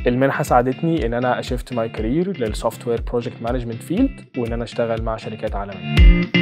المنحه ساعدتني ان انا اشفت ماي كارير للسوفت وير بروجكت مانجمنت فيلد وان انا اشتغل مع شركات عالميه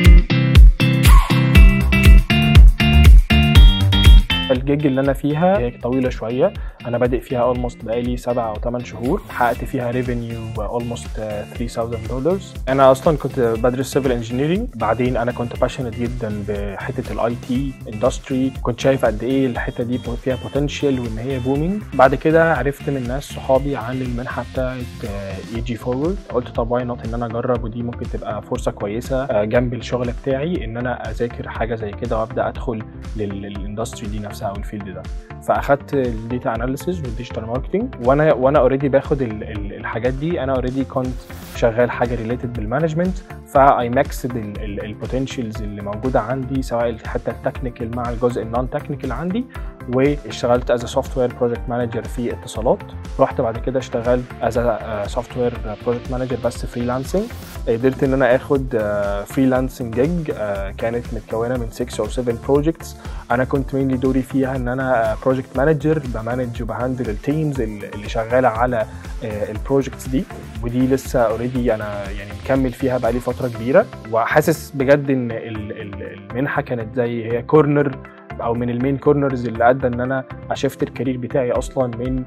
الجيج اللي انا فيها هي طويله شويه انا بادئ فيها اولموست بقالي سبع او ثمان شهور حققت فيها ريفينيو اولموست 3000 دولار انا اصلا كنت بدرس سيفل انجينيرنج بعدين انا كنت باشنت جدا بحته الاي تي اندستري كنت شايف قد ايه الحته دي فيها بوتنشال وان هي بومينج بعد كده عرفت من ناس صحابي عن المنحه بتاعت اي جي فورورد قلت طب واي نوت ان انا اجرب ودي ممكن تبقى فرصه كويسه جنب الشغل بتاعي ان انا اذاكر حاجه زي كده وابدا ادخل للاندستري دي نفسها او الفيلد ده فاخدت الديتا اناليسيز والديجيتال ماركتنج وانا وانا اوريدي باخد ال ال الحاجات دي انا اوريدي كنت شغال حاجه ريليتد بالمانجمنت فاي ماكسد البوتنشالز اللي موجوده عندي سواء حتى التكنيكال مع الجزء النون تكنيكال عندي واشتغلت از سوفت وير بروجكت مانجر في اتصالات رحت بعد كده اشتغلت از سوفت وير بروجكت مانجر بس فريلانسنج قدرت ان انا اخد فريلانسنج جيج كانت متكونه من 6 او 7 بروجكتس انا كنت مينلي دوري فيها ان انا بروجكت مانجر بمانج وبهندل التيمز اللي شغاله على البروجكتس دي ودي لسه اوريدي انا يعني مكمل فيها بقالي فتره كبيره وحاسس بجد ان المنحه كانت زي هي كورنر او من المين كورنرز اللي ادى ان انا اشفت الكارير بتاعي اصلا من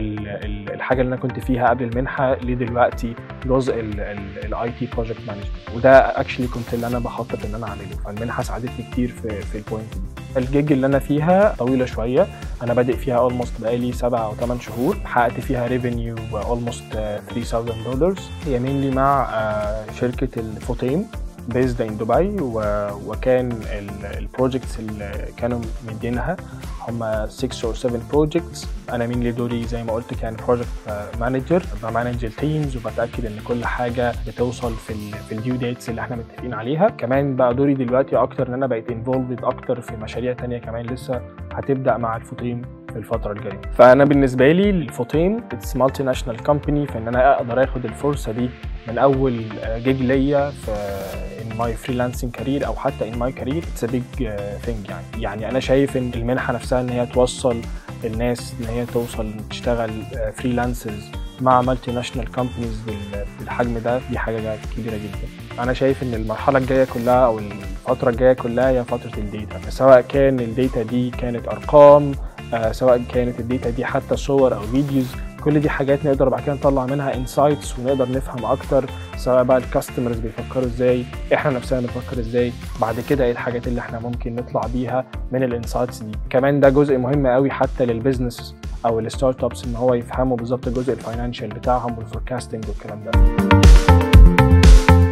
الحاجه اللي انا كنت فيها قبل المنحه لدلوقتي جزء الاي تي بروجكت مانجمنت وده اكشلي كنت اللي انا بخطط ان انا اعمله فالمنحه ساعدتني كتير في في البوينت دي الجيج اللي انا فيها طويله شويه انا بادئ فيها اولموست بقالي سبع او ثمان شهور حققت فيها ريفينيو اولموست 3000 دولار هي مينلي مع شركه الفوتين بيزد ان دبي وكان البروجكتس اللي كانوا مدينها هم 6 او 7 بروجكتس انا مين لي دوري زي ما قلت كان بروجكت مانجر بمانج التيمز وبتاكد ان كل حاجه بتوصل في ال في الديو ديتس اللي احنا متفقين عليها كمان بقى دوري دلوقتي اكتر ان انا بقيت انفولفد اكتر في مشاريع تانية كمان لسه هتبدا مع الفوتين في الفتره الجايه فانا بالنسبه لي الفوتين اتس مالتي ناشونال كومباني فان انا اقدر اخد الفرصه دي من اول جيج ليا في in my freelancing career او حتى in my career it's a big thing يعني يعني انا شايف ان المنحه نفسها ان هي توصل الناس ان هي توصل تشتغل فريلانسرز مع مالتي ناشونال كومبانيز بالحجم ده دي حاجه كبيره جدا انا شايف ان المرحله الجايه كلها او الفتره الجايه كلها هي فتره الديتا سواء كان الديتا دي كانت ارقام آه سواء كانت الديتا دي حتى صور او فيديوز كل دي حاجات نقدر بعد كده نطلع منها انسايتس ونقدر نفهم اكتر سواء بقى الكاستمرز بيفكروا ازاي احنا نفسنا بنفكر ازاي بعد كده ايه الحاجات اللي احنا ممكن نطلع بيها من الانسايتس دي كمان ده جزء مهم قوي حتى للبيزنس او الستارت ابس ان هو يفهموا بالظبط الجزء الفاينانشال بتاعهم والفوركاستنج والكلام ده